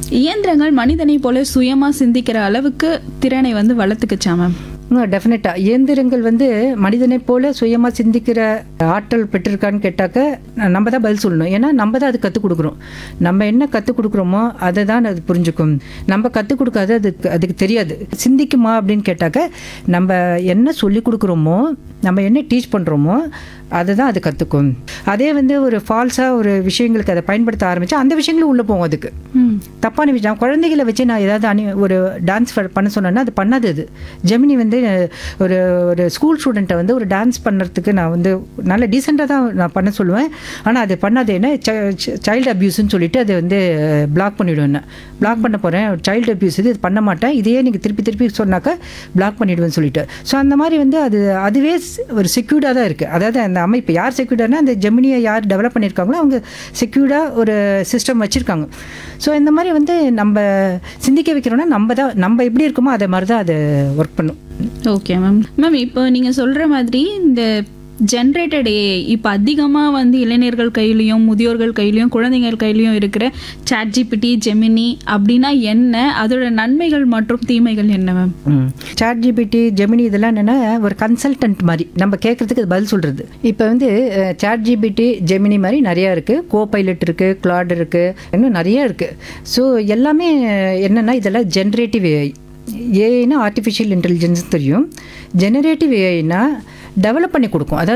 இயந்திரங்கள் மனிதனை போல சுயமா சிந்திக்கிற அளவுக்கு திறனை வந்து வளர்த்துக்குச்சா மேம் டெஃபினட்டாக இயந்திரங்கள் வந்து மனிதனைப் போல சுயமாக சிந்திக்கிற ஆற்றல் பெற்றிருக்கான்னு கேட்டாக்க நம்ம தான் பதில் சொல்லணும் ஏன்னா நம்ம தான் அது கற்றுக் கொடுக்குறோம் நம்ம என்ன கற்றுக் கொடுக்குறோமோ அதை தான் அது புரிஞ்சுக்கும் நம்ம கற்றுக் கொடுக்காது அதுக்கு அதுக்கு தெரியாது சிந்திக்குமா அப்படின்னு கேட்டாக்க நம்ம என்ன சொல்லி கொடுக்குறோமோ நம்ம என்ன டீச் பண்ணுறோமோ அதை தான் அது கற்றுக்கும் அதே வந்து ஒரு ஃபால்ஸாக ஒரு விஷயங்களுக்கு அதை பயன்படுத்த ஆரம்பித்தா அந்த விஷயங்களும் உள்ளே போகும் அதுக்கு ம் தப்பான விஷயம் குழந்தைகளை வச்சு நான் ஏதாவது அணி ஒரு டான்ஸ் பண்ண சொன்னேன்னா அது பண்ணாது அது ஜெமினி வந்து ஒரு ஒரு ஸ்கூல் ஸ்டூடெண்ட்டை வந்து ஒரு டான்ஸ் பண்ணுறதுக்கு நான் வந்து நல்ல டீசெண்டாக தான் நான் பண்ண சொல்லுவேன் ஆனால் அது பண்ணாது என்ன சைல்டு அப்யூஸ்ன்னு சொல்லிட்டு அதை வந்து பிளாக் பண்ணிவிடுவேன் நான் பிளாக் பண்ண போகிறேன் சைல்டு அப்யூஸ் இது இது பண்ண மாட்டேன் இதையே நீங்கள் திருப்பி திருப்பி சொன்னாக்கா பிளாக் பண்ணிவிடுவேன்னு சொல்லிட்டு ஸோ அந்த மாதிரி வந்து அது அதுவே ஸ்- ஒரு செக்யூர்டாக தான் இருக்குது அதாவது அந்த அமைப்பு யார் செக்யூர்டானா அந்த ஜெமினியை யார் டெவலப் பண்ணியிருக்காங்களோ அவங்க செக்யூர்டாக ஒரு சிஸ்டம் வச்சுருக்காங்க ஸோ இந்த மாதிரி வந்து நம்ம சிந்திக்க வைக்கிறோம்னா நம்ம தான் நம்ம எப்படி இருக்கோமோ அதை மாதிரி தான் அதை ஒர்க் பண்ணும் ஓகே மேம் மேம் இப்போ நீங்க சொல்ற மாதிரி இந்த ஜென்ரேட்டட் ஏ இப்போ அதிகமாக வந்து இளைஞர்கள் கையிலையும் முதியோர்கள் கையிலையும் குழந்தைகள் கையிலையும் இருக்கிற சாட் ஜிபிடி ஜெமினி அப்படின்னா என்ன அதோட நன்மைகள் மற்றும் தீமைகள் என்ன மேம் சாட் ஜிபிடி ஜெமினி இதெல்லாம் என்னென்னா ஒரு கன்சல்டன்ட் மாதிரி நம்ம கேட்குறதுக்கு அது பதில் சொல்கிறது இப்போ வந்து சாட் ஜிபிடி ஜெமினி மாதிரி நிறையா இருக்குது கோ பைலட் இருக்குது கிளாட் இருக்குது இன்னும் நிறைய இருக்குது ஸோ எல்லாமே என்னென்னா இதெல்லாம் ஜென்ரேட்டிவ் ஏஐ ஏஐனா ஆர்டிஃபிஷியல் இன்டெலிஜென்ஸ் தெரியும் ஜெனரேட்டிவ் ஏஐனா டெவலப் பண்ணி கொடுக்கும் அதாவது